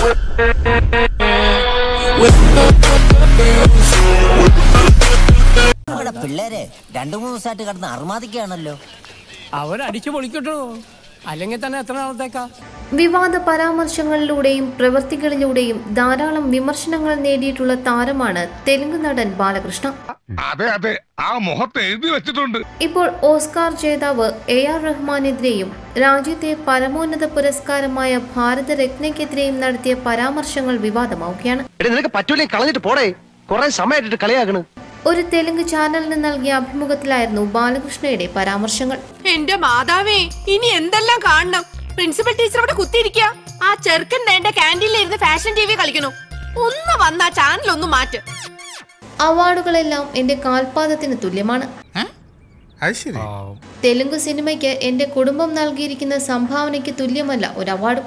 നമ്മുടെ പിള്ളേരെ രണ്ടു മൂന്ന് ദിവസമായിട്ട് കിടന്ന് അർമാദിക്കുകയാണല്ലോ അവരടിച്ചു പൊളിക്കട്ടോ അല്ലെങ്കിൽ തന്നെ എത്ര നാളത്തേക്കാ വിവാദ പരാമർശങ്ങളിലൂടെയും പ്രവൃത്തികളിലൂടെയും ധാരാളം വിമർശനങ്ങൾ നേടിയിട്ടുള്ള താരമാണ് തെലുങ്ക് നടൻ ബാലകൃഷ്ണ അതെ അതെ ആ മുഖത്ത് എഴുതി വെച്ചിട്ടുണ്ട് ഇപ്പോൾ ഓസ്കാർ ജേതാവ് എ ആർ റഹ്മാനെതിരെയും രാജ്യത്തെ പരമോന്നത പുരസ്കാരമായ ഭാരതരത്നയ്ക്കെതിരെയും നടത്തിയ പരാമർശങ്ങൾ വിവാദമാവുകയാണ് എടി നിനക്ക് പറ്റൂലേ കളഞ്ഞിട്ട് പോടേ കുറെ സമയമായിട്ട് കളിയാക്കണ് ഒരു തെലുങ്ക് ചാനലിന് നൽകിയ അഭിമുഖത്തിലായിരുന്നു ബാലകൃഷ്ണയുടെ പരാമർശങ്ങൾ എന്റെ മാതാവേ ഇനി എന്തെല്ലാം കാണണം പ്രിൻസിപ്പൽ ടീച്ചർ അവിടെ കുത്തിയിരിക്കുക ആ ചെറുക്കൻ വേണ്ട ക്യാൻറ്റീനിൽ ഇരുന്ന് ഫാഷൻ ടി വി കളിക്കണു ഒന്ന് വന്ന ആ ചാനൽ ഒന്ന് മാറ്റ് അവാർഡുകളെല്ലാം എന്റെ കാൽപാദത്തിന് തുല്യമാണ് അത് ശരി തെലുങ്ക് സിനിമയ്ക്ക് എന്റെ കുടുംബം നൽകിയിരിക്കുന്ന സംഭാവനയ്ക്ക് തുല്യമല്ല ഒരു അവാർഡും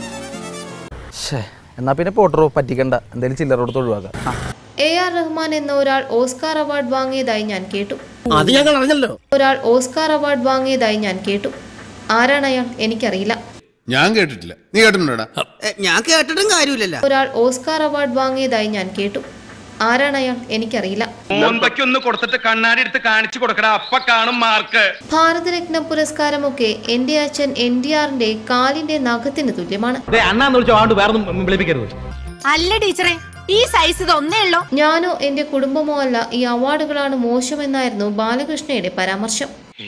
എന്നാ പിന്നെ പോട്ടറോ പറ്റിക്കണ്ട എന്തായാലും ചില്ലറോടത്ത് ഒഴിവാക്കാം എ ആർ റഹ്മാൻ എന്ന ഒരാൾ ഓസ്കാർ അവാർഡ് വാങ്ങിയതായി ഞാൻ കേട്ടു അത് ഞങ്ങൾ അറിഞ്ഞല്ലോ ഒരാൾ ഓസ്കാർ അവാർഡ് വാങ്ങിയതായി ഞാൻ കേട്ടു ആരാണ് അയാൾ എനിക്കറിയില്ല ഞാൻ കേട്ടിട്ടില്ല നീ കേട്ടിട്ടുണ്ടോടാ ഞാൻ കേട്ടിട്ടും കാര്യമില്ലല്ലോ ഒരാൾ ഓസ്കാർ അവാർഡ് വാങ്ങിയതായി ഞാൻ കേട്ടു ആരാണ് അയാൾ എനിക്കറിയില്ല ഒന്ന് കൊടുത്തിട്ട് കണ്ണാടി എടുത്ത് കാണിച്ചു കൊടുക്കടാ അപ്പ കാണും മാർക്ക് ഭാരതരത്ന പുരസ്കാരമൊക്കെ എന്റെ അച്ഛൻ എൻ ഡി ആറിന്റെ കാലിന്റെ നഖത്തിന് തുല്യമാണ് അണ്ണാന്ന് വിളിച്ചോ ആണ്ട് വേറെ വിളിപ്പിക്കരുത് അല്ല ടീച്ചറെ ഈ സൈസ് ഇത് ഒന്നേ ഉള്ളോ ഞാനോ എന്റെ കുടുംബമോ അല്ല ഈ അവാർഡുകളാണ് മോശമെന്നായിരുന്നു ബാലകൃഷ്ണയുടെ പരാമർശം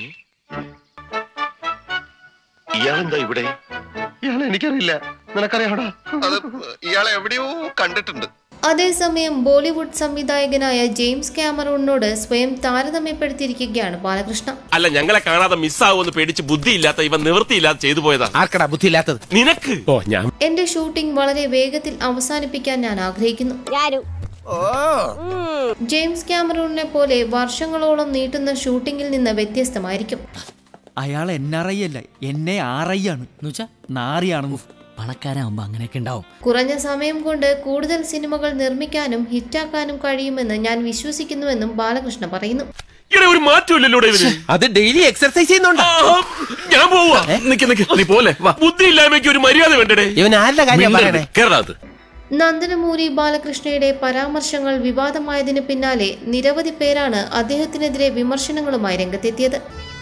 ഇയാളെന്താ ഇവിടെ ഇയാളെ എനിക്കറിയില്ല നിനക്കറിയാടാ അത് ഇയാളെ എവിടെയോ കണ്ടിട്ടുണ്ട് അതേസമയം ബോളിവുഡ് സംവിധായകനായ ജെയിംസ് ക്യാമറൂണിനോട് സ്വയം താരതമ്യപ്പെടുത്തിയിരിക്കുകയാണ് ബാലകൃഷ്ണ അല്ല ഞങ്ങളെ കാണാതെ മിസ്സാവുമെന്ന് പേടിച്ച് ബുദ്ധിയില്ലാത്ത ഇവൻ നിവൃത്തിയില്ലാതെ ചെയ്തു പോയതാ ആർക്കടാ ബുദ്ധിയില്ലാത്തത് നിനക്ക് ഓ ഞാൻ എന്റെ ഷൂട്ടിംഗ് വളരെ വേഗത്തിൽ അവസാനിപ്പിക്കാൻ ഞാൻ ആഗ്രഹിക്കുന്നു ജെയിംസ് ക്യാമറൂണിനെ പോലെ വർഷങ്ങളോളം നീട്ടുന്ന ഷൂട്ടിംഗിൽ നിന്ന് വ്യത്യസ്തമായിരിക്കും അയാൾ എൻ ആർ ഐ അല്ല എന്നെ ആർ ഐ ആണ് എന്നുവെച്ചാ നാറിയാണ് പണക്കാരാകുമ്പോ അങ്ങനെയൊക്കെ ഉണ്ടാവും കുറഞ്ഞ സമയം കൊണ്ട് കൂടുതൽ സിനിമകൾ നിർമ്മിക്കാനും ഹിറ്റാക്കാനും കഴിയുമെന്ന് ഞാൻ വിശ്വസിക്കുന്നുവെന്നും ബാലകൃഷ്ണ പറയുന്നു ഇവിടെ ഒരു മാറ്റമില്ലല്ലോ ഇവന് അത് ഡെയിലി എക്സർസൈസ് ചെയ്യുന്നുണ്ടോ ആ, ഞാൻ പോവാ നിക്ക് നിക്ക് നീ പോലെ ബുദ്ധി ഇല്ലായ്മയ്ക്ക് ഒരു മര്യാദ വേണ്ടടേ ഇവൻ ആരുടെ കാര്യം പറയണേ കേരളത്ത് നന്ദനമൂരി ബാലകൃഷ്ണയുടെ പരാമർശങ്ങൾ വിവാദമായതിനു പിന്നാലെ നിരവധി പേരാണ് അദ്ദേഹത്തിനെതിരെ വിമർശനങ്ങളുമായി രംഗത്തെത്തിയത്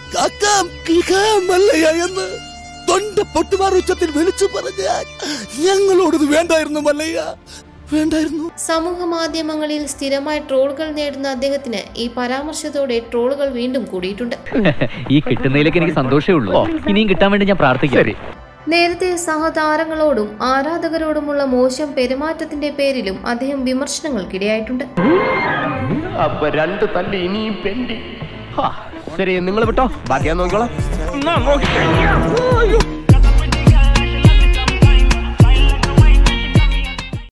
എന്ന് തൊണ്ട പൊട്ടുമാർ ഉച്ചത്തിൽ വിളിച്ചു പറഞ്ഞാൽ ഞങ്ങളോടത് വേണ്ടായിരുന്നു മല്ലയ്യ വേണ്ടായിരുന്നു സമൂഹ മാധ്യമങ്ങളിൽ സ്ഥിരമായി ട്രോളുകൾ നേടുന്ന അദ്ദേഹത്തിന് ഈ പരാമർശത്തോടെ ട്രോളുകൾ വീണ്ടും കൂടിയിട്ടുണ്ട് ഈ കിട്ടുന്നതിലേക്ക് എനിക്ക് സന്തോഷമേ ഉള്ളൂ ഇനിയും കിട്ടാൻ വേണ്ടി ഞാൻ പ്രാർത്ഥിക്കാം നേരത്തെ സഹതാരങ്ങളോടും ആരാധകരോടുമുള്ള മോശം പെരുമാറ്റത്തിന്റെ പേരിലും അദ്ദേഹം വിമർശനങ്ങൾക്കിടയായിട്ടുണ്ട് അപ്പൊ രണ്ട് തല്ലി ഇനിയും പെൻഡി ശരി നിങ്ങൾ വിട്ടോ ബാക്കി ഞാൻ നോക്കിക്കോളാം